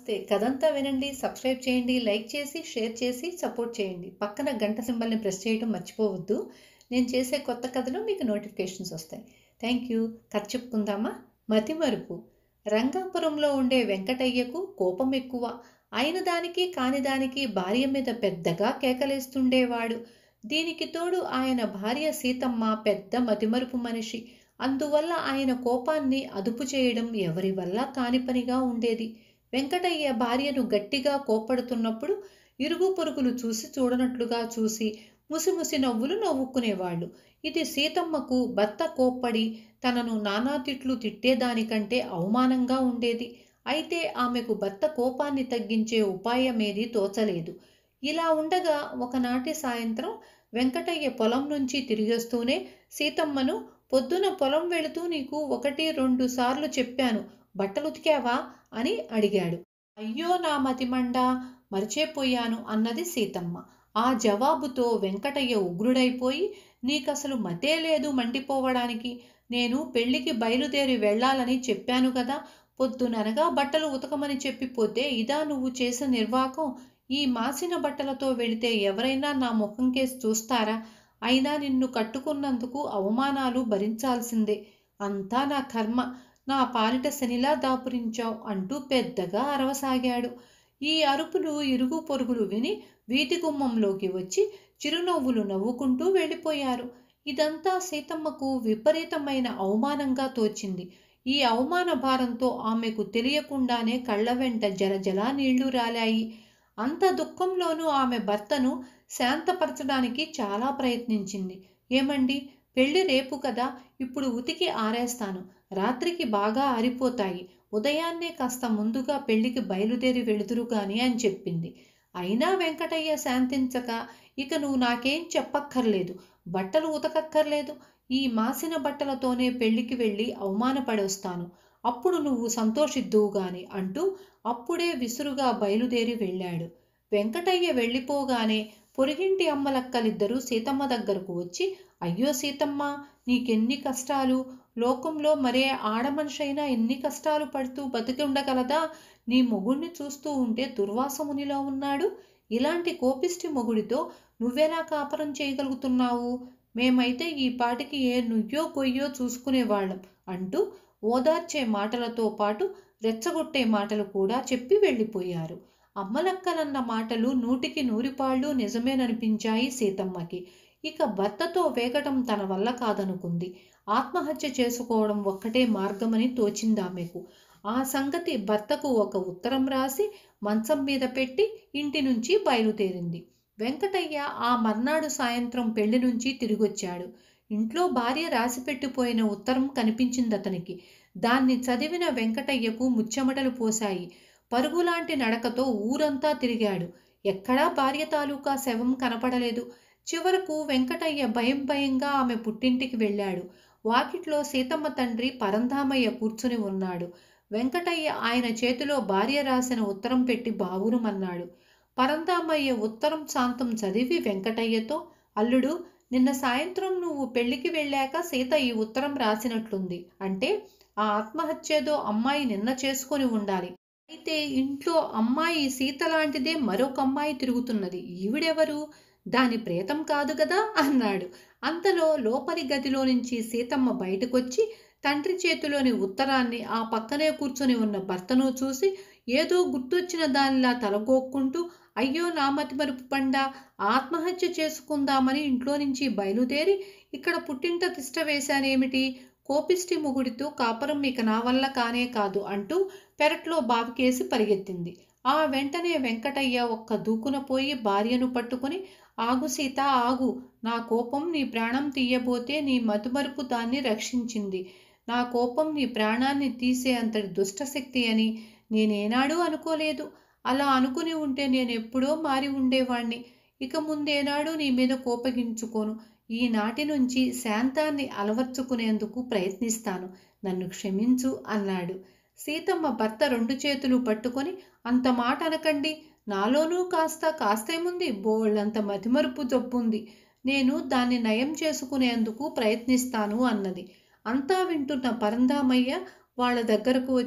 నమస్తే కథంతా వినండి సబ్స్క్రైబ్ చేయండి లైక్ చేసి షేర్ చేసి సపోర్ట్ చేయండి పక్కన గంట సింబల్ని ప్రెస్ చేయడం మర్చిపోవద్దు నేను చేసే కొత్త కథలు మీకు నోటిఫికేషన్స్ వస్తాయి థ్యాంక్ యూ కథ చెప్పుకుందామా మతిమరుపు రంగాపురంలో ఉండే వెంకటయ్యకు కోపం ఎక్కువ అయిన దానికి కాని దానికి భార్య మీద పెద్దగా కేకలేస్తుండేవాడు దీనికి తోడు ఆయన భార్య సీతమ్మ పెద్ద మతిమరుపు మనిషి అందువల్ల ఆయన కోపాన్ని అదుపు చేయడం ఎవరి వల్ల కాని పనిగా ఉండేది వెంకటయ్య భార్యను గట్టిగా కోప్పడుతున్నప్పుడు ఇరుగు పొరుగులు చూసి చూడనట్లుగా చూసి ముసిముసి నవ్వులు నవ్వుకునేవాళ్ళు ఇది సీతమ్మకు భర్త కోప్పడి తనను నానా తిట్లు తిట్టేదానికంటే అవమానంగా ఉండేది అయితే ఆమెకు భర్త కోపాన్ని తగ్గించే ఉపాయమేది తోచలేదు ఇలా ఉండగా ఒకనాటి సాయంత్రం వెంకటయ్య పొలం నుంచి తిరిగొస్తూనే సీతమ్మను పొద్దున పొలం వెళుతూ నీకు ఒకటి రెండు సార్లు చెప్పాను బట్టలు ఉతికావా అని అడిగాడు అయ్యో నా మతిమండ మర్చిపోయాను అన్నది సీతమ్మ ఆ జవాబుతో వెంకటయ్య ఉగ్రుడైపోయి నీకసలు మతే లేదు మండిపోవడానికి నేను పెళ్లికి బయలుదేరి వెళ్ళాలని చెప్పాను కదా పొద్దుననగా బట్టలు ఉతకమని చెప్పిపోతే ఇదా నువ్వు చేసిన నిర్వాకం ఈ మాసిన బట్టలతో వెళితే ఎవరైనా నా ముఖం కేసి చూస్తారా అయినా నిన్ను కట్టుకున్నందుకు అవమానాలు భరించాల్సిందే అంతా నా కర్మ నా పాలిట శనిలా దాపురించావు అంటూ పెద్దగా అరవసాగాడు ఈ అరుపులు ఇరుగు పొరుగులు విని వీధి గుమ్మంలోకి వచ్చి చిరునవ్వులు నవ్వుకుంటూ వెళ్ళిపోయారు ఇదంతా సీతమ్మకు విపరీతమైన అవమానంగా తోచింది ఈ అవమాన భారంతో ఆమెకు తెలియకుండానే కళ్ళ వెంట జలజల నీళ్లు రాలాయి అంత దుఃఖంలోనూ ఆమె భర్తను శాంతపరచడానికి చాలా ప్రయత్నించింది ఏమండి పెళ్లి రేపు కదా ఇప్పుడు ఉతికి ఆరేస్తాను రాత్రికి బాగా ఆరిపోతాయి ఉదయాన్నే కాస్త ముందుగా పెళ్లికి బయలుదేరి వెళుదురు గాని అని చెప్పింది అయినా వెంకటయ్య శాంతించక ఇక నువ్వు నాకేం చెప్పక్కర్లేదు బట్టలు ఉతకక్కర్లేదు ఈ మాసిన బట్టలతోనే పెళ్లికి వెళ్ళి అవమానపడొస్తాను అప్పుడు నువ్వు సంతోషిద్దువు గాని అంటూ అప్పుడే విసురుగా బయలుదేరి వెళ్ళాడు వెంకటయ్య వెళ్ళిపోగానే పొరిగింటి అమ్మలక్కలిద్దరూ సీతమ్మ దగ్గరకు వచ్చి అయ్యో సీతమ్మ నీకెన్ని కష్టాలు లోకంలో మరే ఆడమనిషైనా ఎన్ని కష్టాలు పడుతూ బతికి ఉండగలదా నీ మొగుడిని చూస్తూ ఉంటే దుర్వాసమునిలో ఉన్నాడు ఇలాంటి కోపిష్టి మొగుడితో నువ్వెలా కాపరం చేయగలుగుతున్నావు మేమైతే ఈ పాటికి ఏ నుయ్యో గొయ్యో చూసుకునేవాళ్ళం అంటూ ఓదార్చే మాటలతో పాటు రెచ్చగొట్టే మాటలు కూడా చెప్పి వెళ్ళిపోయారు అమ్మలక్కలన్న మాటలు నూటికి నూరిపాళ్ళు నిజమేననిపించాయి సీతమ్మకి ఇక భర్తతో వేగటం తన వల్ల కాదనుకుంది ఆత్మహత్య చేసుకోవడం ఒక్కటే మార్గమని తోచిందామెకు ఆ సంగతి భర్తకు ఒక ఉత్తరం రాసి మంచం మీద పెట్టి ఇంటి నుంచి బయలుదేరింది వెంకటయ్య ఆ మర్నాడు సాయంత్రం పెళ్లి నుంచి తిరిగొచ్చాడు ఇంట్లో భార్య రాసిపెట్టిపోయిన ఉత్తరం కనిపించింది అతనికి దాన్ని చదివిన వెంకటయ్యకు ముచ్చెమటలు పోశాయి పరుగులాంటి నడకతో ఊరంతా తిరిగాడు ఎక్కడా భార్య తాలూకా శవం కనపడలేదు చివరకు వెంకటయ్య భయం భయంగా ఆమె పుట్టింటికి వెళ్ళాడు వాకిట్లో సీతమ్మ తండ్రి పరంధామయ్య కూర్చుని ఉన్నాడు వెంకటయ్య ఆయన చేతిలో భార్య రాసిన ఉత్తరం పెట్టి బావురుమన్నాడు పరంధామయ్య ఉత్తరం శాంతం చదివి వెంకటయ్యతో అల్లుడు నిన్న సాయంత్రం నువ్వు పెళ్లికి వెళ్ళాక సీత ఈ ఉత్తరం రాసినట్లుంది అంటే ఆ ఆత్మహత్యేదో అమ్మాయి నిన్న చేసుకొని ఉండాలి అయితే ఇంట్లో అమ్మాయి సీత లాంటిదే మరొక అమ్మాయి తిరుగుతున్నది ఈవిడెవరు దాని ప్రేతం కాదు కదా అన్నాడు అంతలో లోపలి గదిలో నుంచి సీతమ్మ బయటకొచ్చి తండ్రి చేతిలోని ఉత్తరాన్ని ఆ పక్కనే కూర్చొని ఉన్న భర్తను చూసి ఏదో గుర్తొచ్చిన దానిలా తలగోక్కుంటూ అయ్యో నా మతిమరుపు పండ ఆత్మహత్య చేసుకుందామని ఇంట్లో నుంచి బయలుదేరి ఇక్కడ పుట్టింట తిష్ట వేశానేమిటి కోపిష్టి మొగుడితో కాపురం ఇక నా వల్ల కానే కాదు అంటూ పెరట్లో బావికేసి పరిగెత్తింది ఆ వెంటనే వెంకటయ్య ఒక్క దూకున పోయి భార్యను పట్టుకుని ఆగు సీత ఆగు నా కోపం నీ ప్రాణం తీయబోతే నీ మతుమరుపు దాన్ని రక్షించింది నా కోపం నీ ప్రాణాన్ని తీసే అంతటి దుష్టశక్తి అని నేనేనాడూ అనుకోలేదు అలా అనుకుని ఉంటే నేను ఎప్పుడో మారి ఉండేవాణ్ణి ఇక ముందేనాడు నీ మీద కోపగించుకోను ఈనాటి నుంచి శాంతాన్ని అలవర్చుకునేందుకు ప్రయత్నిస్తాను నన్ను క్షమించు అన్నాడు సీతమ్మ భర్త రెండు చేతులు పట్టుకొని అంత మాట అనకండి నాలోనూ కాస్త కాస్తేముంది బోళ్ళంత మతిమరుపు జబ్బుంది నేను దాన్ని నయం చేసుకునేందుకు ప్రయత్నిస్తాను అన్నది అంతా వింటున్న పరందామయ్య వాళ్ళ దగ్గరకు వచ్చి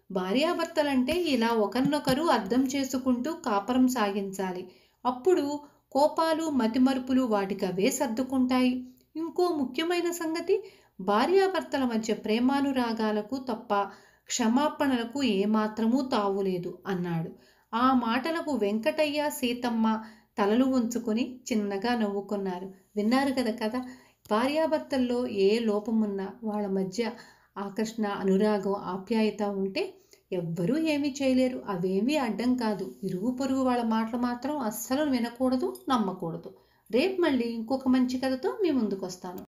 భార్యాభర్తలంటే ఇలా ఒకరినొకరు అర్థం చేసుకుంటూ కాపరం సాగించాలి అప్పుడు కోపాలు మతిమరుపులు వాటికి అవే సర్దుకుంటాయి ఇంకో ముఖ్యమైన సంగతి భార్యాభర్తల మధ్య ప్రేమానురాగాలకు తప్ప క్షమాపణలకు ఏమాత్రమూ తావులేదు అన్నాడు ఆ మాటలకు వెంకటయ్య సీతమ్మ తలలు ఉంచుకొని చిన్నగా నవ్వుకున్నారు విన్నారు కదా కదా భార్యాభర్తల్లో ఏ లోపమున్నా వాళ్ళ మధ్య ఆకర్షణ అనురాగం ఆప్యాయత ఉంటే ఎవ్వరూ ఏమీ చేయలేరు అవేమీ అడ్డం కాదు ఇరుగు పొరుగు వాళ్ళ మాటలు మాత్రం అస్సలు వినకూడదు నమ్మకూడదు రేపు మళ్ళీ ఇంకొక మంచి కథతో మీ ముందుకు వస్తాను